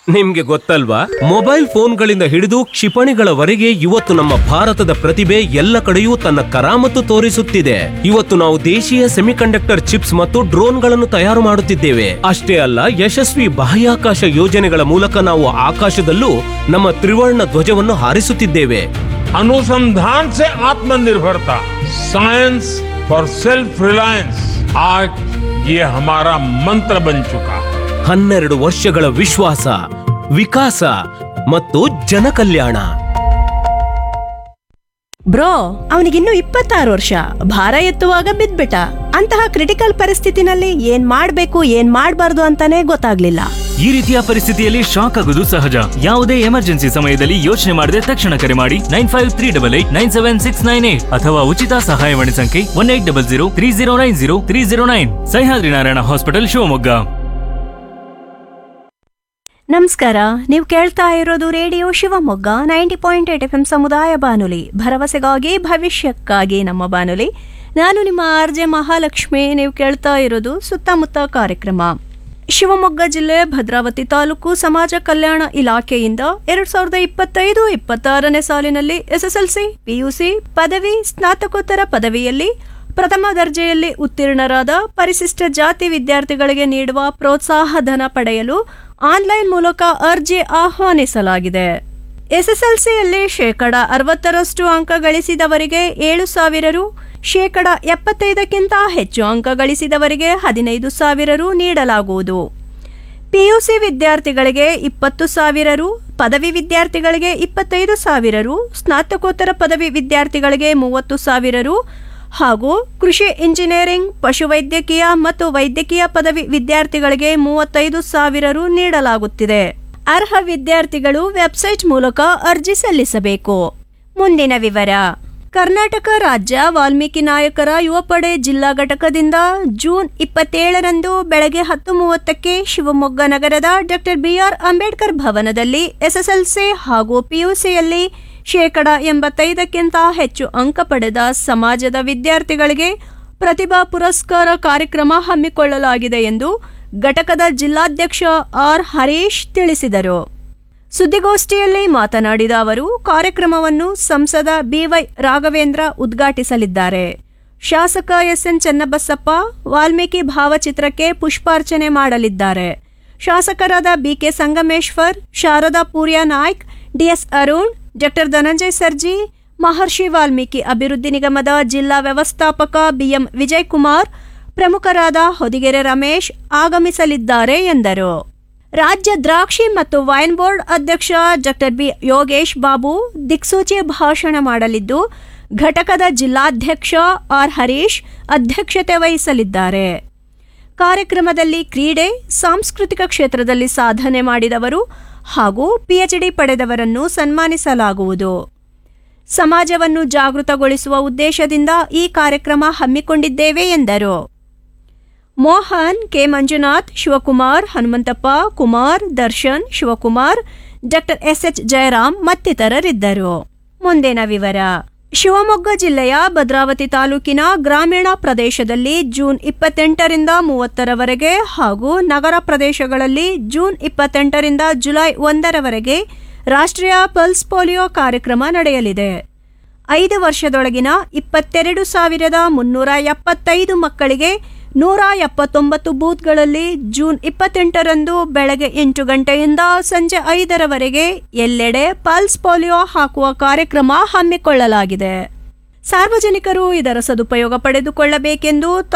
ನಿಮ್ಗೆ ಗೊತ್ತಲ್ವಾ ಮೊಬೈಲ್ ಫೋನ್ಗಳಿಂದ ಹಿಡಿದು ಕ್ಷಿಪಣಿಗಳವರೆಗೆ ಇವತ್ತು ನಮ್ಮ ಭಾರತದ ಪ್ರತಿಭೆ ಎಲ್ಲ ಕಡೆಯೂ ತನ್ನ ಕರಾಮತ್ತು ತೋರಿಸುತ್ತಿದೆ ಇವತ್ತು ನಾವು ದೇಶೀಯ ಸೆಮಿಕಂಡಕ್ಟರ್ ಚಿಪ್ಸ್ ಮತ್ತು ಡ್ರೋನ್ಗಳನ್ನು ತಯಾರು ಮಾಡುತ್ತಿದ್ದೇವೆ ಅಷ್ಟೇ ಅಲ್ಲ ಯಶಸ್ವಿ ಬಾಹ್ಯಾಕಾಶ ಯೋಜನೆಗಳ ಮೂಲಕ ನಾವು ಆಕಾಶದಲ್ಲೂ ನಮ್ಮ ತ್ರಿವರ್ಣ ಧ್ವಜವನ್ನು ಹಾರಿಸುತ್ತಿದ್ದೇವೆ अनुसंधान से आत्मनिर्भरता साइंस फॉर सेल्फ रिलायंस आज ये हमारा मंत्र बन चुका है ಹನ್ನೆರಡು ವರ್ಷಗಳ ವಿಶ್ವಾಸ ವಿಕಾಸ ಮತ್ತು ಜನಕಲ್ಯಾಣ ಬ್ರೋ ಅವನಿಗಿನ್ನೂ ಇಪ್ಪತ್ತಾರು ವರ್ಷ ಭಾರ ಎತ್ತುವಾಗ ಬಿದ್ಬಿಟ್ಟ ಅಂತಹ ಕ್ರಿಟಿಕಲ್ ಪರಿಸ್ಥಿತಿನಲ್ಲಿ ಏನ್ ಮಾಡ್ಬೇಕು ಏನ್ ಮಾಡ್ಬಾರ್ದು ಅಂತಾನೆ ಗೊತ್ತಾಗ್ಲಿಲ್ಲ ಈ ರೀತಿಯ ಪರಿಸ್ಥಿತಿಯಲ್ಲಿ ಶಾಕ್ ಆಗುವುದು ಸಹಜ ಯಾವುದೇ ಎಮರ್ಜೆನ್ಸಿ ಸಮಯದಲ್ಲಿ ಯೋಚನೆ ಮಾಡದೆ ತಕ್ಷಣ ಕರೆ ಮಾಡಿ nine five three double eight nine seven six nine eight ಅಥವಾ ಉಚಿತ ಸಹಾಯವಾಣಿ ಸಂಖ್ಯೆ one eight double zero three zero nine zero three zero nine Sahyadri Narayana hospital Shivamogga ನಮಸ್ಕಾರ ನೀವು ಕೇಳ್ತಾ ಇರೋದು radio Shivamogga ninety point eight F M ಸಮುದಾಯ ಬಾನುಲಿ ಭರವಸೆಗಾಗಿ ಭವಿಷ್ಯಕ್ಕಾಗಿ ನಮ್ಮ ಬಾನುಲಿ ನಾನು ನಿಮ್ಮ ಆರ್ ಜೆ ಮಹಾಲಕ್ಷ್ಮಿ ನೀವು ಕೇಳ್ತಾ ಇರೋದು ಸುತ್ತಮುತ್ತ ಕಾರ್ಯಕ್ರಮ ಶಿವಮೊಗ್ಗ ಜಿಲ್ಲೆ ಭದ್ರಾವತಿ ತಾಲೂಕು ಸಮಾಜ ಕಲ್ಯಾಣ ಇಲಾಖೆಯಿಂದ ಎರಡ್ ಸಾವಿರದ ಇಪ್ಪತ್ತೈದು ಇಪ್ಪತ್ತಾರನೇ ಸಾಲಿನಲ್ಲಿ ಎಸ್ಎಸ್ಎಲ್ಸಿ ಪಿಯುಸಿ ಪದವಿ ಸ್ನಾತಕೋತ್ತರ ಪದವಿಯಲ್ಲಿ ಪ್ರಥಮ ದರ್ಜೆಯಲ್ಲಿ ಉತ್ತೀರ್ಣರಾದ ಪರಿಶಿಷ್ಟ ಜಾತಿ ವಿದ್ಯಾರ್ಥಿಗಳಿಗೆ ನೀಡುವ ಪ್ರೋತ್ಸಾಹ ಧನ ಪಡೆಯಲು ಆನ್ಲೈನ್ ಮೂಲಕ ಅರ್ಜಿ ಆಹ್ವಾನಿಸಲಾಗಿದೆ ಎಸ್ಎಸ್ಎಲ್ಸಿಯಲ್ಲಿ ಶೇಕಡ ಅರವತ್ತರಷ್ಟು ಅಂಕ ಗಳಿಸಿದವರಿಗೆ ಏಳು ಸಾವಿರ ರು ಶೇಕಡ ಎಪ್ಪತ್ತೈದಕ್ಕಿಂತ ಹೆಚ್ಚು ಅಂಕ ಗಳಿಸಿದವರಿಗೆ ಹದಿನೈದು ಸಾವಿರ ರು ನೀಡಲಾಗುವುದು ಪಿಯುಸಿ ವಿದ್ಯಾರ್ಥಿಗಳಿಗೆ ಇಪ್ಪತ್ತು ಸಾವಿರ ರು ಪದವಿ ವಿದ್ಯಾರ್ಥಿಗಳಿಗೆ ಇಪ್ಪತ್ತೈದು ಸಾವಿರ ರು ಸ್ನಾತಕೋತ್ತರ ಪದವಿ ವಿದ್ಯಾರ್ಥಿಗಳಿಗೆ ಮೂವತ್ತು ಸಾವಿರ ರು ಹಾಗೂ ಕೃಷಿ ಇಂಜಿನಿಯರಿಂಗ್ ಪಶುವೈದ್ಯಕೀಯ ಮತ್ತು ವೈದ್ಯಕೀಯ ಪದವಿ ವಿದ್ಯಾರ್ಥಿಗಳಿಗೆ ಮೂವತ್ತೈದು ಸಾವಿರ ರು ನೀಡಲಾಗುತ್ತಿದೆ ಅರ್ಹ ವಿದ್ಯಾರ್ಥಿಗಳು ವೆಬ್ಸೈಟ್ ಮೂಲಕ ಅರ್ಜಿ ಸಲ್ಲಿಸಬೇಕು ಮುಂದಿನ ವಿವರ ಕರ್ನಾಟಕ ರಾಜ್ಯ ವಾಲ್ಮೀಕಿ ನಾಯಕರ ಯುವ ಪಡೆ ಜಿಲ್ಲಾ ಘಟಕದಿಂದ ಜೂನ್ ಇಪ್ಪತ್ತೇಳರಂದು ಬೆಳಗ್ಗೆ ಹತ್ತು ಮೂವತ್ತಕ್ಕೆ ಶಿವಮೊಗ್ಗ ನಗರದ ಡಾಕ್ಟರ್ ಬಿಆರ್ ಅಂಬೇಡ್ಕರ್ ಭವನದಲ್ಲಿ ಎಸ್ಎಸ್ಎಲ್ಸಿ ಹಾಗೂ ಪಿಯುಸಿಯಲ್ಲಿ ಶೇಕಡ ಎಂಬತ್ತೈದಕ್ಕಿಂತ ಹೆಚ್ಚು ಅಂಕ ಪಡೆದ ಸಮಾಜದ ವಿದ್ಯಾರ್ಥಿಗಳಿಗೆ ಪ್ರತಿಭಾ ಪುರಸ್ಕಾರ ಕಾರ್ಯಕ್ರಮ ಹಮ್ಮಿಕೊಳ್ಳಲಾಗಿದೆ ಎಂದು ಘಟಕದ ಜಿಲ್ಲಾಧ್ಯಕ್ಷ ಆರ್ ಹರೀಶ್ ತಿಳಿಸಿದರು ಸುದ್ದಿಗೋಷ್ಠಿಯಲ್ಲಿ ಮಾತನಾಡಿದ ಅವರು ಕಾರ್ಯಕ್ರಮವನ್ನು ಸಂಸದ ಬಿವೈ ರಾಘವೇಂದ್ರ ಉದ್ಘಾಟಿಸಲಿದ್ದಾರೆ ಶಾಸಕ ಎಸ್ಎನ್ ಚನ್ನಬಸಪ್ಪ ವಾಲ್ಮೀಕಿ ಭಾವಚಿತ್ರಕ್ಕೆ ಪುಷ್ಪಾರ್ಚನೆ ಮಾಡಲಿದ್ದಾರೆ ಶಾಸಕರಾದ B K Sangameshwar Sharada Purya Naik D S Arun doctor Dhananjay Sarji Maharshi Valmiki ಅಭಿವೃದ್ಧಿ ನಿಗಮದ ಜಿಲ್ಲಾ ವ್ಯವಸ್ಥಾಪಕ ಬಿಎಂ ವಿಜಯ್ ಕುಮಾರ್ ಪ್ರಮುಖರಾದ ಹೊದಿಗೆರೆ ರಮೇಶ್ ಆಗಮಿಸಲಿದ್ದಾರೆ ಎಂದರು ರಾಜ್ಯ ದ್ರಾಕ್ಷಿ ಮತ್ತು ವೈನ್ ಬೋರ್ಡ್ ಅಧ್ಯಕ್ಷ ಡಾಕ್ಟರ್ ಬಿ ಯೋಗೇಶ್ ಬಾಬು ದಿಕ್ಸೂಚಿ ಭಾಷಣ ಮಾಡಲಿದ್ದು ಘಟಕದ ಜಿಲ್ಲಾಧ್ಯಕ್ಷ ಆರ್ ಹರೀಶ್ ಅಧ್ಯಕ್ಷತೆ ವಹಿಸಲಿದ್ದಾರೆ ಕಾರ್ಯಕ್ರಮದಲ್ಲಿ ಕ್ರೀಡೆ ಸಾಂಸ್ಕೃತಿಕ ಕ್ಷೇತ್ರದಲ್ಲಿ ಸಾಧನೆ ಮಾಡಿದವರು ಹಾಗೂ ಪಿಎಚ್ಡಿ ಪಡೆದವರನ್ನು ಸನ್ಮಾನಿಸಲಾಗುವುದು ಸಮಾಜವನ್ನು ಜಾಗೃತಗೊಳಿಸುವ ಉದ್ದೇಶದಿಂದ ಈ ಕಾರ್ಯಕ್ರಮ ಹಮ್ಮಿಕೊಂಡಿದ್ದೇವೆ ಎಂದರು Mohan K Manjunath Shivakumar Hanumanthappa Kumar Darshan Shivakumar doctor S H Jayaram ಮತ್ತಿತರರಿದ್ದರು ಮುಂದಿನ ವಿವರ ಶಿವಮೊಗ್ಗ ಜಿಲ್ಲೆಯ ಭದ್ರಾವತಿ ತಾಲೂಕಿನ ಗ್ರಾಮೀಣ ಪ್ರದೇಶದಲ್ಲಿ ಜೂನ್ ಇಪ್ಪತ್ತೆಂಟರಿಂದ ಮೂವತ್ತರವರೆಗೆ ಹಾಗೂ ನಗರ ಪ್ರದೇಶಗಳಲ್ಲಿ ಜೂನ್ ಇಪ್ಪತ್ತೆಂಟರಿಂದ ಜುಲೈ ಒಂದರವರೆಗೆ ರಾಷ್ಟ್ರೀಯ ಪಲ್ಸ್ ಪೋಲಿಯೋ ಕಾರ್ಯಕ್ರಮ ನಡೆಯಲಿದೆ ಐದು ವರ್ಷದೊಳಗಿನ ಇಪ್ಪತ್ತೆರಡು ಸಾವಿರದ ಮುನ್ನೂರ ಎಪ್ಪತ್ತೈದು ಮಕ್ಕಳಿಗೆ ನೂರ ಎಪ್ಪತ್ತೊಂಬತ್ತು ಬೂತ್ಗಳಲ್ಲಿ ಜೂನ್ ಇಪ್ಪತ್ತೆಂಟರಂದು ಬೆಳಗ್ಗೆ ಎಂಟು ಗಂಟೆಯಿಂದ ಸಂಜೆ ಐದರವರೆಗೆ ಎಲ್ಲೆಡೆ ಪಲ್ಸ್ ಪೋಲಿಯೋ ಹಾಕುವ ಕಾರ್ಯಕ್ರಮ ಹಮ್ಮಿಕೊಳ್ಳಲಾಗಿದೆ ಸಾರ್ವಜನಿಕರು ಇದರ ಸದುಪಯೋಗ ಪಡೆದುಕೊಳ್ಳಬೇಕೆಂದು